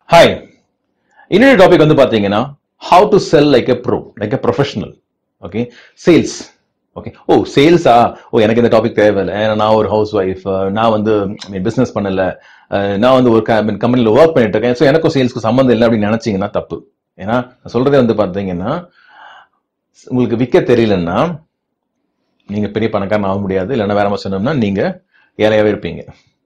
hi இன்னொரு topic வந்து பாத்தீங்கன்னா how to sell like a pro like a professional okay sales okay oh சேல்ஸா oh எனக்கு இந்த டாபிக் தேவையில்லை ஏன்னா நான் ஒரு ஹவுஸ் ஒய்ஃப் நான் வந்து பிஸ்னஸ் பண்ணல அஹ், நான் வந்து ஒரு கம்பெனியில் ஒர்க் பண்ணிட்டு இருக்கேன் ஸோ எனக்கும் சேல்ஸ்க்கு சம்மந்தம் இல்லை அப்படின்னு நினைச்சீங்கன்னா தப்பு ஏன்னா நான் சொல்றதே வந்து பார்த்தீங்கன்னா உங்களுக்கு விற்க தெரியலன்னா நீங்க பெரிய பணக்காரன் ஆக முடியாது இல்லைன்னா வேற மாதிரி சொன்னோம்னா நீங்க ஏழையாவே இருப்பீங்க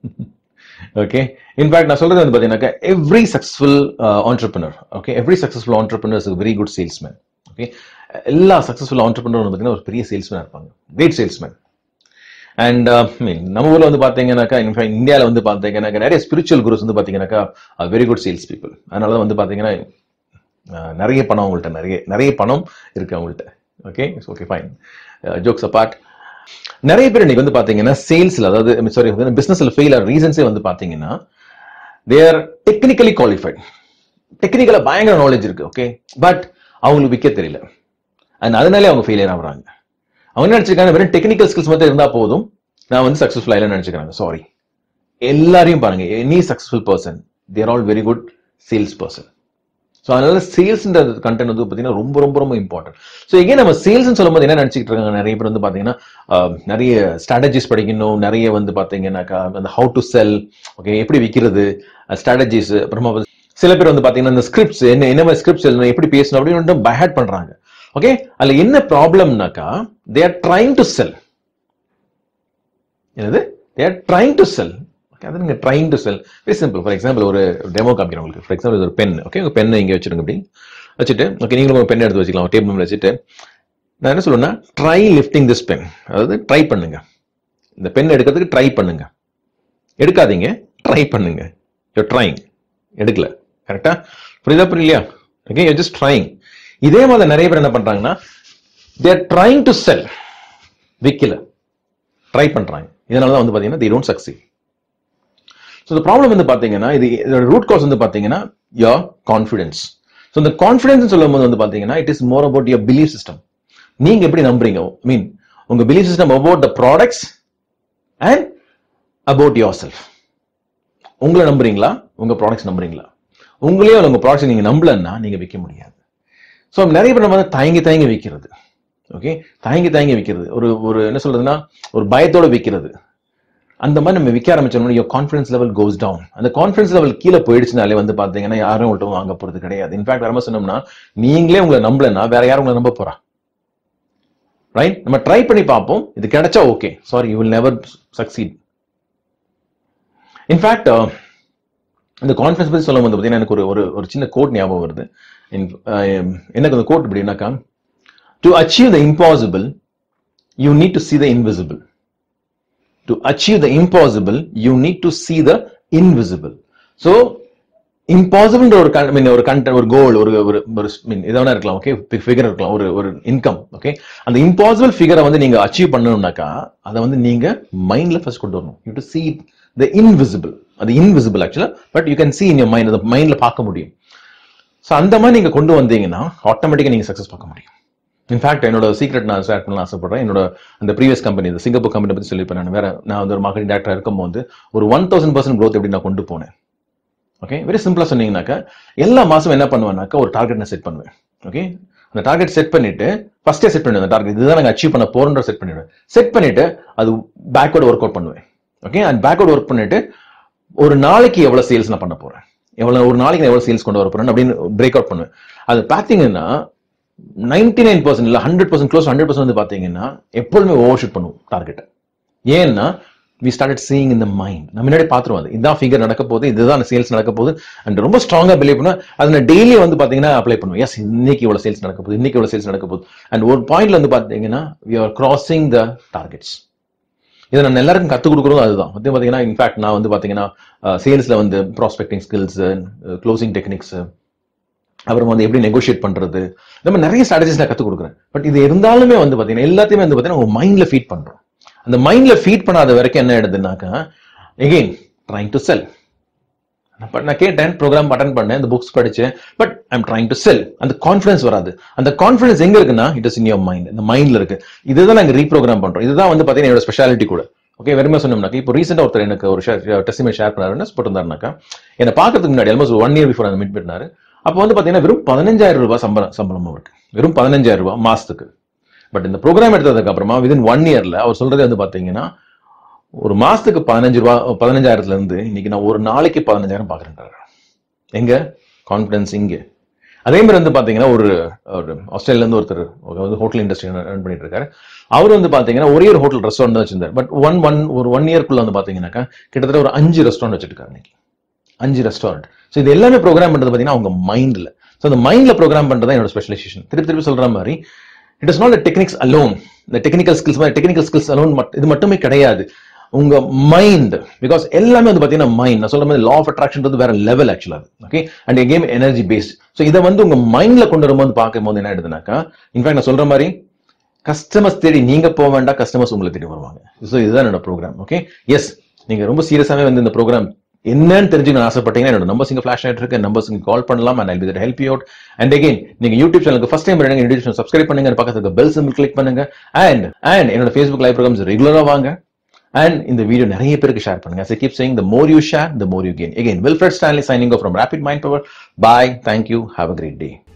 ஓகே இன்ஃபேக்ட் நான் சொல்றது வந்து பார்த்தீங்கன்னாக்கா every successful entrepreneur okay every successful entrepreneur is very good salesman okay எல்லா சக்ஸஸ்ஃபுல் ஆண்டர்பிரினர் பார்த்தீங்கன்னா ஒரு பெரிய சேல்ஸ்மேன் இருப்பாங்க கிரேட் சேல்ஸ்மேன் அண்ட் மீன் நம்ம ஊர்ல வந்து பாத்தீங்கன்னாக்கா இன்ஃபேக்ட் இந்தியாவில் வந்து பாத்தீங்கன்னாக்கா நிறைய ஸ்பிரிச்சுவல் குருஸ் வந்து பாத்தீங்கன்னாக்கா வெரி குட் சேல்ஸ் பீப்புள் அதனால தான் வந்து பாத்தீங்கன்னா அஹ், நிறைய பணம் அவங்கள்ட்ட நிறைய நிறைய பணம் இருக்கு அவங்கள்ட்ட okay okay fine jokes apart நிறைய பேர் இன்னைக்கு வந்து பாத்தீங்கன்னா சேல்ஸ்ல அதாவது சாரி பிசினஸ்ல ஃபெயில் ஆகிற ரீசன்ஸே வந்து பாத்தீங்கன்னா தே ஆர் டெக்னிக்கலி குவாலிஃபைட் டெக்னிக்கலா பயங்கர நாலேஜ் இருக்கு ஓகே பட் அவங்களுக்கு விற்க தெரியல அண்ட் அதனாலே அவங்க ஃபெயிலியர் ஆகுறாங்க அவங்க என்ன நினைச்சிருக்காங்க வெறும் டெக்னிக்கல் ஸ்கில்ஸ் மட்டும் இருந்தா போதும் நான் வந்து சக்சஸ்ஃபுல் ஆயில நினைச்சுக்கிறாங்க சாரி எல்லாரையும் பாருங்க any successful person they're all very good sales person so அதனால சேல்ஸ்ன்ற கண்டென்ட் வந்து பார்த்தீங்கன்னா ரொம்ப ரொம்ப ரொம்ப இம்பார்ட்டன்ட் ஸோ எங்கே நம்ம சேல்ஸ்னு சொல்லும்போது என்ன நினச்சிக்கிட்டு இருக்காங்க நிறைய பேர் வந்து பார்த்தீங்கன்னா ஆஹ், நிறைய ஸ்ட்ராட்டஜிஸ் படிக்கணும் நிறைய வந்து பார்த்தீங்கன்னாக்கா அந்த ஹவு டு செல் ஓகே எப்படி விற்கிறது ஸ்ட்ராட்டஜிஸ் அப்புறமா வந்து சில பேர் வந்து பார்த்தீங்கன்னா இந்த ஸ்கிரிப்ட்ஸ் என்ன என்ன மாதிரி ஸ்கிரிப்ட்ஸ் எழுதணும் எப்படி பேசணும் அப்படின்னு பைஹேட் பண்றாங்க ஓகே அதுல என்ன ப்ராப்ளம்னாக்கா they are trying to sell என்னது they are trying to sell okay அது நீங்க trying to sell very simple for example ஒரு டெமோ காமிக்கிறேன் உங்களுக்கு ஃபார் எக்ஸாம்பிள் ஒரு பென் ஓகே உங்க பெண்ணை இங்கே வச்சிருங்க அப்படி வச்சுட்டு ஓகே நீங்களும் ஒரு பென் எடுத்து வச்சுக்கலாம் டேபிள் மேல வச்சுட்டு நான் என்ன சொல்லுவேன்னா ட்ரை லிஃப்டிங் திஸ் பென் அதாவது ட்ரை பண்ணுங்க இந்த பென் எடுக்கிறதுக்கு ட்ரை பண்ணுங்க எடுக்காதீங்க ட்ரை பண்ணுங்க யூ ட்ரைங் எடுக்கல கரெக்டா புரியுதா புரியலையா ஓகே யூ ஜஸ்ட் ட்ரைங் இதே மாதிரி நிறைய பேர் என்ன பண்றாங்கன்னா தேர் ட்ரைங் டு செல் விக்கல ட்ரை பண்றாங்க இதனால தான் வந்து பாத்தீங்கன்னா தி டோன்ட் சக்சீட் ஸோ இந்த ப்ராப்ளம் வந்து பாத்தீங்கன்னா இது இதோட ரூட் காஸ் வந்து பாத்தீங்கன்னா யோர் கான்ஃபிடன்ஸ் ஸோ இந்த கான்ஃபிடன்ஸ் சொல்லும் போது வந்து பாத்தீங்கன்னா it is more about your belief system நீங்க எப்படி நம்புறீங்க மீன் உங்க belief system about the products and about yourself உங்களை நம்புறீங்களா உங்க ப்ராடக்ட்ஸ் நம்புறீங்களா உங்களையோ உங்க ப்ராடக்ட்ஸ் நீங்க நம்பலன்னா நீங்க விற்க முடியாது ஸோ நிறைய பேர் நம்ம வந்து தயங்கி தயங்கி விற்கிறது ஓகே தயங்கி தயங்கி விற்கிறது ஒரு ஒரு என்ன சொல்றதுன்னா ஒரு பயத்தோட விற்கிறது அந்த மாதிரி நம்ம விற்க ஆரம்பிச்சோம்னா your confidence level goes down அந்த கான்ஃபிடன்ஸ் லெவல் கீழே போயிடுச்சுனாலே வந்து பாத்தீங்கன்னா யாரும் உங்கள்கிட்ட வாங்க போறது கிடையாது இன்ஃபேக்ட் வேற மாதிரி சொன்னோம்னா நீங்களே உங்களை நம்பலன்னா வேற யாரும் உங்களை நம்ப போறா ரைட் நம்ம ட்ரை பண்ணி பார்ப்போம் இது கிடைச்சா okay sorry you will never succeed in fact இந்த கான்ஃபிடன்ஸ் பத்தி சொல்லும் போது பார்த்தீங்கன்னா எனக்கு ஒரு ஒரு ஒரு சின்ன கோட் ஞாபகம் வருது In- அஹ் எனக்கு அந்த கோட் எப்படின்னாக்கா to achieve the impossible you need to see the invisible to achieve the impossible you need to see the invisible so இம்பாசிபிள்ன்ற ஒரு I mean, ஒரு கண்டென்ட் ஒரு கோல் ஒரு ஒரு ஒரு மீன் எதனா இருக்கலாம் ஓகே ஃபிகர் இருக்கலாம் ஒரு ஒரு இன்கம் ஓகே அந்த இம்பாசிபிள் ஃபிகரை வந்து நீங்க அச்சீவ் பண்ணணும்னாக்கா அதை வந்து நீங்க மைண்ட்ல ஃபர்ஸ்ட் கொண்டு வரணும் you to see the invisible அது இன்விசிபிள் ஆக்சுவலா but you can see in your mind அந்த மைண்ட்ல பார்க்க முடியும் ஸோ அந்த மாதிரி நீங்க கொண்டு வந்தீங்கன்னா ஆட்டோமேட்டிக்கா நீங்க சக்ஸஸ் பார்க்க முடியும் இன்ஃபேக்ட் என்னோட சீக்ரெட் நான் ஸ்டார்ட் பண்ண ஆசைப்படுறேன் என்னோட அந்த ப்ரீவியஸ் கம்பெனி இந்த சிங்கப்பூர் கம்பெனி பத்தி சொல்லியிருப்பேன் நான் வேற நான் வந்து ஒரு மார்க்கெட்டிங் டேரக்டர் இருக்கும்போது ஒரு ஒன் தௌசண்ட் பர்சன்ட் க்ரோத் எப்படி நான் கொண்டு போனேன் ஓகே வெரி சிம்பிளா சொன்னீங்கன்னாக்கா எல்லா மாசம் என்ன பண்ணுவேன்னாக்கா ஒரு டார்கெட் நான் செட் பண்ணுவேன் ஓகே அந்த டார்கெட் செட் பண்ணிட்டு ஃபர்ஸ்டே செட் பண்ணுவேன் அந்த டார்கெட் இதுதான் நாங்கள் அச்சீவ் பண்ண போறோன்ற செட் பண்ணிடுவேன் செட் பண்ணிட்டு அது பேக்வர்ட் ஒர்க் அவுட் பண்ணுவேன் ஓகே அண்ட் பேக்வர்ட் ஒர்க் பண்ணிட்டு ஒரு நாளைக்கு எவ்வளவு சேல்ஸ் நான் பண்ண போறேன் எவ்வளவு ஒரு நாளைக்கு நான் எவ்வளவு சேல்ஸ் கொண்டு வர போறேன் அப்படின்னு பிரேக் அவுட் பண்ணுவேன் அது பாத்தீங்கன்னா நைன்டி நைன் பர்சன்ட் இல்ல hundred percent close hundred percent வந்து பாத்தீங்கன்னா எப்பொழுதுமே ஓவர் ஷூட் பண்ணுவோம் டார்கெட் ஏன்னா we started seeing in the mind நம்ம முன்னாடி பாத்துருவோம் அது இதான் ஃபிகர் நடக்க போகுது இதுதான் சேல்ஸ் நடக்க போகுது அண்ட் ரொம்ப ஸ்ட்ராங்கா பிலீவ் பண்ணுவேன் அதை நான் டெய்லி வந்து பாத்தீங்கன்னா அப்ளை பண்ணுவேன் எஸ் இன்னைக்கு இவ்வளவு சேல்ஸ் நடக்க போகுது இன்னைக்கு இவ்வளவு சேல்ஸ் நடக்க போகுது அண்ட் ஒரு பாயிண்ட்ல வந்து பாத்தீங்கன்னா we are crossing the targets இதை நான் எல்லாருக்கும் கற்றுக் கொடுக்குறதும் அதுதான் வந்து பார்த்தீங்கன்னா இன்ஃபேக்ட் நான் வந்து பார்த்தீங்கன்னா சேல்ஸில் வந்து ப்ராஸ்பெக்டிங் ஸ்கில்ஸ் க்ளோசிங் டெக்னிக்ஸ் அப்புறம் வந்து எப்படி நெகோஷியேட் பண்றது இந்த மாதிரி நிறைய ஸ்ட்ராட்டஜிஸ் நான் கற்றுக் கொடுக்குறேன் பட் இது இருந்தாலுமே வந்து பார்த்தீங்கன்னா எல்லாத்தையுமே வந்து பார்த்தீங்கன்னா உங்க மைண்ட்ல ஃபீட் பண்றோம் அந்த மைண்ட்ல ஃபீட் பண்ணாத வரைக்கும் என்ன ஆயிடுதுனாக்கா again trying to sell but நான் கேட்டேன் ப்ரோக்ராம் அட்டன் பண்ணேன் இந்த புக்ஸ் படிச்சேன் but I'm trying to sell அந்த கான்ஃபிடன்ஸ் வராது அந்த கான்ஃபிடன்ஸ் எங்க இருக்குன்னா it is in your mind இந்த மைண்ட்ல இருக்கு இதுதான் நாங்க ரீப்ரோக்ராம் பண்றோம் இதுதான் வந்து பாத்தீங்கன்னா என்னோட ஸ்பெஷாலிட்டி கூட ஓகே வெறுமை சொன்னோம்னாக்கா இப்போ ரீசெண்டாக ஒருத்தர் எனக்கு ஒரு டெஸ்டிமே ஷேர் பண்ணாரு என்ன போட்டிருந்தாருனாக்கா என்னை பார்க்கறதுக்கு முன்னாடி ஆல்மோஸ்ட் ஒன் இயர் பிஃபோர் அந்த மீட் பண்ணாரு அப்போ வந்து பார்த்தீங்கன்னா வெறும் பதினஞ்சாயிரம் ரூபாய் சம்பளம் சம்பளம் அவருக்கு வெறும் பதினஞ்சாயிரம் ரூபாய் மாசத்துக்கு பட் இந்த ப்ரோக்ராம் எடுத்ததுக்கு அப்புறமா விதின் ஒன் இயர்ல அவர் சொல்றது வந்து பார்த்தீங்கன்னா ஒரு மாசத்துக்கு பதினஞ்சு ரூபா பதினஞ்சாயிரத்துல இருந்து இன்னைக்கு நான் ஒரு நாளைக்கு பதினஞ்சாயிரம் பார்க்குறேன்றாரு எங்க கான்ஃபிடன்ஸ் இங்கே அதே மாதிரி வந்து பாத்தீங்கன்னா ஒரு ஒரு ஆஸ்திரேலியா இருந்து ஒருத்தர் வந்து ஹோட்டல் இண்டஸ்ட்ரி ரன் பண்ணிட்டு இருக்காரு அவர் வந்து பாத்தீங்கன்னா ஒரே ஒரு ஹோட்டல் ரெஸ்டாரண்ட் தான் வச்சிருந்தார் பட் ஒன் ஒன் ஒரு ஒன் இயர்க்குள்ள வந்து பாத்தீங்கன்னாக்கா கிட்டத்தட்ட ஒரு அஞ்சு ரெஸ்டாரண்ட் வச்சிருக்காரு இன்னைக்கு அஞ்சு ரெஸ்டாரண்ட் ஸோ இது எல்லாமே ப்ரோக்ராம் பண்றது பாத்தீங்கன்னா அவங்க மைண்ட்ல ஸோ அந்த மைண்ட்ல ப்ரோக்ராம் பண்றது தான் என்னோட ஸ்பெஷலைசேஷன் திருப்பி திருப்பி சொல்ற மாதிரி it is not techniques alone இந்த டெக்னிக்கல் ஸ்கில்ஸ் மாதிரி டெக்னிக்கல் ஸ்கில்ஸ் அலோன் இது மட்டுமே கிடையாது உங்க மைண்ட் பிகாஸ் எல்லாமே வந்து பாத்தீங்கன்னா மைண்ட் நான் சொல்ற மாதிரி லா ஆஃப் அட்ராக்ஷன் வந்து வேற லெவல் ஆக்சுவலா okay and game energy based so இதை வந்து உங்க மைண்ட்ல கொண்டு வரும்போது பார்க்கும்போது என்ன ஆயிடுதுனாக்கா இன்ஃபேக்ட் நான் சொல்ற மாதிரி கஸ்டமர்ஸ் தேடி நீங்க போக வேண்டாம் கஸ்டமர்ஸ் உங்களை தேடி வருவாங்க ஸோ இதுதான் என்னோட ப்ரோக்ராம் ஓகே எஸ் நீங்க ரொம்ப சீரியஸாவே வந்து இந்த ப்ரோக்ராம் என்னன்னு தெரிஞ்சுக்கணும் ஆசைப்பட்டீங்கன்னா என்னோட நம்பர்ஸ் இங்க ஃபிளாஷ் ஆயிட்டு இருக்கு நம்பர்ஸ் கால் பண்ணலாம் and I will help you out and again நீங்க யூடியூப் சேனலுக்கு ஃபர்ஸ்ட் டைம் ரெண்டு யூடியூப் சப்ஸ்கிரைப் பண்ணுங்க பக்கத்துக்கு பெல் சிம்பிள் கிளிக் பண்ணுங்க அண்ட் அண்ட் என்னோட ஃபேஸ்புக் லைவ் ப்ரோக்ராம்ஸ் ரெகுலரா வாங்க அண்ட் இந்த வீடியோ நிறைய பேருக்கு ஷேர் பண்ணுங்க I keep saying the more you share the more you gain again Wilfred Stanley signing from Rapid Mind Power bye thank you have a great day